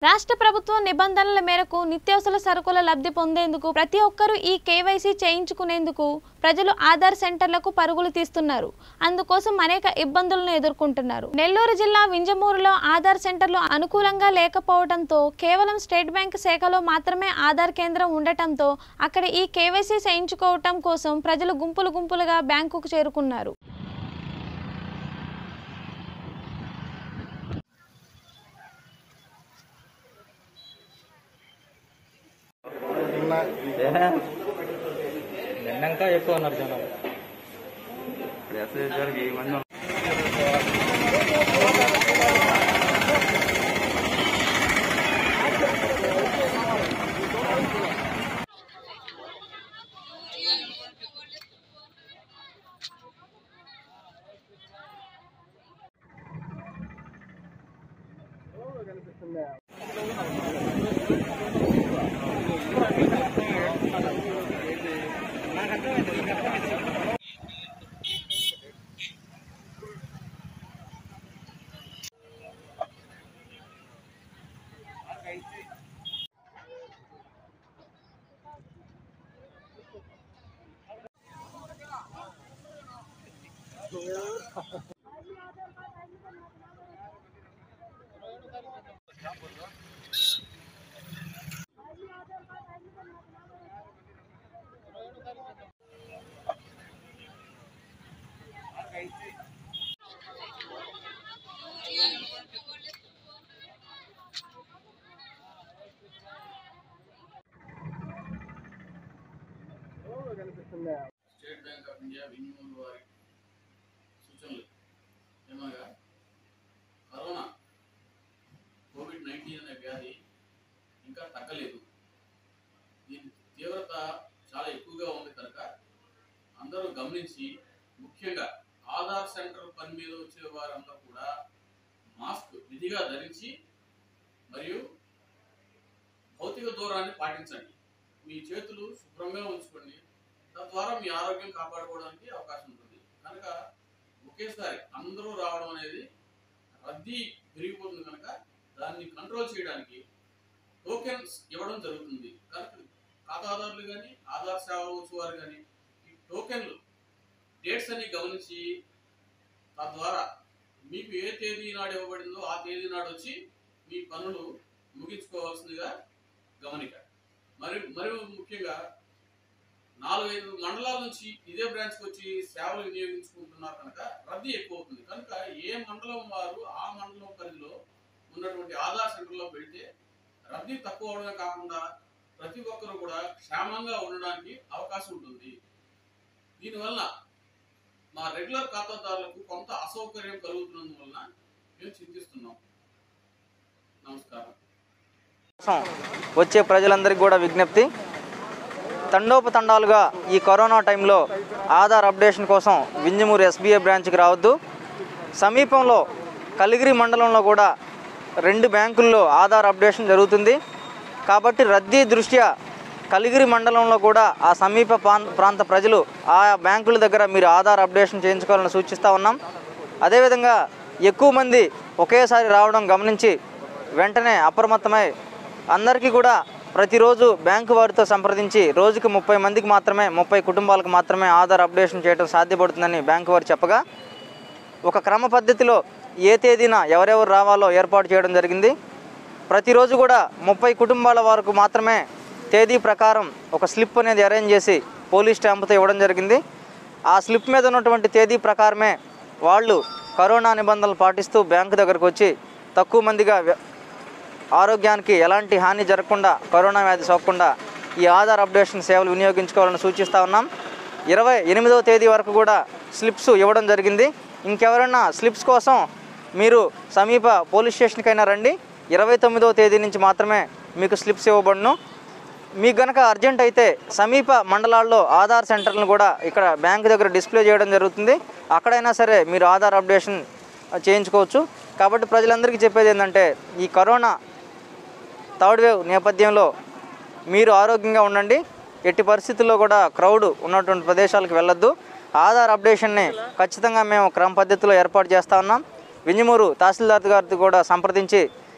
రాష్ట్ర ప్రభుత్వం నిబంధనల మేరకు నిత్యావసర సరుకుల లబ్ధి పొందేందుకు ప్రతి ఒక్కరూ ఈ కేవైసీ చేయించుకునేందుకు ప్రజలు ఆధార్ సెంటర్లకు పరుగులు తీస్తున్నారు అందుకోసం అనేక ఇబ్బందులను ఎదుర్కొంటున్నారు నెల్లూరు జిల్లా వింజమూరులో ఆధార్ సెంటర్లు అనుకూలంగా లేకపోవడంతో కేవలం స్టేట్ బ్యాంక్ శాఖలో మాత్రమే ఆధార్ కేంద్రం ఉండటంతో అక్కడ ఈ కేవైసీ చేయించుకోవటం కోసం ప్రజలు గుంపులు గుంపులుగా బ్యాంకుకు చేరుకున్నారు నిన్నంక ఎక్కువ ఉన్నారు జనం స్టేట్ బ్యాంక్ ఆఫ్ ఇండియా వినియోగం వారి సూచనలు ఏమనగా కరోనా కోవిడ్ నైన్టీన్ అనే వ్యాధి ఇంకా తగ్గలేదు దీని తీవ్రత చాలా ఎక్కువగా ఉంది కనుక అందరూ గమనించి ముఖ్యంగా ఆధార్ సెంటర్ పని మీద వచ్చే వారంతా కూడా మాస్క్ విధిగా ధరించి మరియు భౌతిక దూరాన్ని పాటించండి మీ చేతులు శుభ్రంగా ఉంచుకోండి తద్వారా మీ ఆరోగ్యం కాపాడుకోవడానికి అవకాశం ఉంటుంది కనుక ఒకేసారి అందరూ రావడం అనేది రద్దీ పెరిగిపోతుంది కనుక దాన్ని కంట్రోల్ చేయడానికి టోకెన్స్ ఇవ్వడం జరుగుతుంది కనుక ఖాతాదారులు కానీ ఆధార్ సేవ వారు కానీ ఈ టోకెన్లు డేట్స్ అన్ని గమనించి తద్వారా మీకు ఏ తేదీ నాడు ఇవ్వబడిందో ఆ తేదీ నాడు వచ్చి మీ పనులు ముగించుకోవాల్సిందిగా గమనిక మరి మరియు ముఖ్యంగా నాలుగైదు మండలాల నుంచి ఇదే బ్రాంచ్కి వచ్చి సేవలు వినియోగించుకుంటున్నారు కనుక రద్దీ ఎక్కువ అవుతుంది కనుక ఏ మండలం వారు ఆ మండలం పరిధిలో ఉన్నటువంటి ఆధార్ సెంటర్లో పెడితే రద్దీ తక్కువ అవడమే కాకుండా ప్రతి ఒక్కరు కూడా క్షేమంగా ఉండడానికి అవకాశం ఉంటుంది దీనివల్ల మా రెగ్యులర్ ఖాతాదారులకు కొంత అసౌకర్యం కలుగుతున్నందువలన మేము చింతిస్తున్నాం నమస్కారం కోసం వచ్చే ప్రజలందరికీ కూడా విజ్ఞప్తి తండోపతండాలుగా ఈ కరోనా టైంలో ఆధార్ అప్డేషన్ కోసం వింజమూరు ఎస్బీఐ బ్రాంచ్కి రావద్దు సమీపంలో కలిగిరి మండలంలో కూడా రెండు బ్యాంకుల్లో ఆధార్ అప్డేషన్ జరుగుతుంది కాబట్టి రద్దీ దృష్ట్యా కలిగిరి మండలంలో కూడా ఆ సమీప ప్రాం- ప్రాంత ప్రజలు ఆ బ్యాంకుల దగ్గర మీరు ఆధార్ అప్డేషన్ చేయించుకోవాలని సూచిస్తూ ఉన్నాం అదేవిధంగా ఎక్కువ మంది ఒకేసారి రావడం గమనించి వెంటనే అప్రమత్తమై అందరికీ కూడా ప్రతిరోజు బ్యాంకు వారితో సంప్రదించి రోజుకి ముప్పై మందికి మాత్రమే ముప్పై కుటుంబాలకు మాత్రమే ఆధార్ అప్డేషన్ చేయడం సాధ్యపడుతుందని బ్యాంకు వారు చెప్పగా ఒక క్రమ పద్ధతిలో ఏ తేదీన ఎవరెవరు రావాలో ఏర్పాటు చేయడం జరిగింది ప్రతిరోజు కూడా ముప్పై కుటుంబాల వరకు మాత్రమే తేదీ ప్రకారం ఒక స్లిప్ అనేది అరేంజ్ చేసి పోలీస్ స్టాంపుతో ఇవ్వడం జరిగింది ఆ స్లిప్ మీద ఉన్నటువంటి తేదీ ప్రకారమే వాళ్ళు కరోనా నిబంధనలు పాటిస్తూ బ్యాంకు దగ్గరకు వచ్చి తక్కువ మందిగా వ్య- ఆరోగ్యానికి ఎలాంటి హాని జరగకుండా కరోనా వ్యాధి సోకకుండా ఈ ఆధార్ అప్డేషన్ సేవలు వినియోగించుకోవాలని సూచిస్తూ ఉన్నాం ఇరవై ఎనిమిదవ తేదీ వరకు కూడా స్లిప్స్ ఇవ్వడం జరిగింది ఇంకెవరైనా స్లిప్స్ కోసం మీరు సమీప పోలీస్ స్టేషన్కైనా రండి ఇరవై తొమ్మిదవ తేదీ నుంచి మాత్రమే మీకు స్లిప్స్ ఇవ్వబడును మీకు గనక అర్జెంట్ అయితే సమీప మండలాల్లో ఆధార్ సెంటర్లను కూడా ఇక్కడ బ్యాంక్ దగ్గర డిస్ప్లే చేయడం జరుగుతుంది అక్కడైనా సరే మీరు ఆధార్ అప్డేషన్ చేయించుకోవచ్చు కాబట్టి ప్రజలందరికీ చెప్పేది ఏంటంటే ఈ కరోనా థర్డ్ వేవ్ నేపథ్యంలో మీరు ఆరోగ్యంగా ఉండండి ఎట్టి పరిస్థితుల్లో కూడా క్రౌడ్ ఉన్నటువంటి ప్రదేశాలకు వెళ్ళొద్దు ఆధార్ అప్డేషన్ని ఖచ్చితంగా మేము క్రమ పద్ధతిలో ఏర్పాటు చేస్తా ఉన్నాం వింజమూరు తహసీల్దార్ గారితో కూడా సంప్రదించి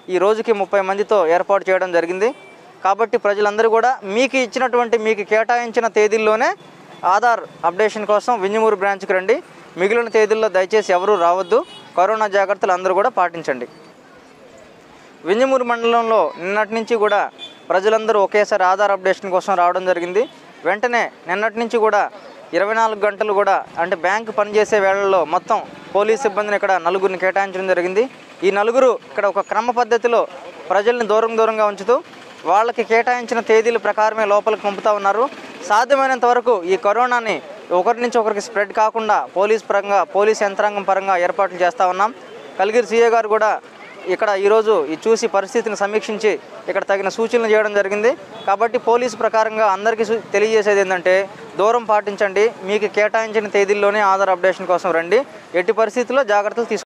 ఈ రోజుకి ముప్పై మందితో ఏర్పాటు చేయడం జరిగింది కాబట్టి ప్రజలందరూ కూడా మీకు ఇచ్చినటువంటి మీకు కేటాయించిన తేదీల్లోనే ఆధార్ అప్డేషన్ కోసం వింజమూరు బ్రాంచ్కి రండి మిగిలిన తేదీల్లో దయచేసి ఎవరూ రావద్దు కరోనా జాగ్రత్తలు అందరూ కూడా పాటించండి వింజమూరు మండలంలో నిన్నటి నుంచి కూడా ప్రజలందరూ ఒకేసారి ఆధార్ అప్డేషన్ కోసం రావడం జరిగింది వెంటనే నిన్నటి నుంచి కూడా ఇరవై నాలుగు గంటలు కూడా అంటే బ్యాంకు పనిచేసే వేళల్లో మొత్తం పోలీస్ సిబ్బందిని ఇక్కడ నలుగురిని కేటాయించడం జరిగింది ఈ నలుగురు ఇక్కడ ఒక క్రమ పద్ధతిలో ప్రజల్ని దూరం దూరంగా ఉంచుతూ వాళ్ళకి కేటాయించిన తేదీల ప్రకారమే లోపలికి పంపుతా ఉన్నారు సాధ్యమైనంత వరకు ఈ కరోనాని ఒకరి నుంచి ఒకరికి స్ప్రెడ్ కాకుండా పోలీస్ పరంగా పోలీస్ యంత్రాంగం పరంగా ఏర్పాట్లు చేస్తూ ఉన్నాం కలిగిరి సీఏ గారు కూడా ఇక్కడ ఈరోజు ఈ చూసి పరిస్థితిని సమీక్షించి ఇక్కడ తగిన సూచనలు చేయడం జరిగింది కాబట్టి పోలీసు ప్రకారంగా అందరికీ సూ- తెలియజేసేది ఏంటంటే దూరం పాటించండి మీకు కేటాయించిన తేదీల్లోనే ఆధార్ అప్డేషన్ కోసం రండి ఎట్టి పరిస్థితుల్లో జాగ్రత్తలు తీసుకు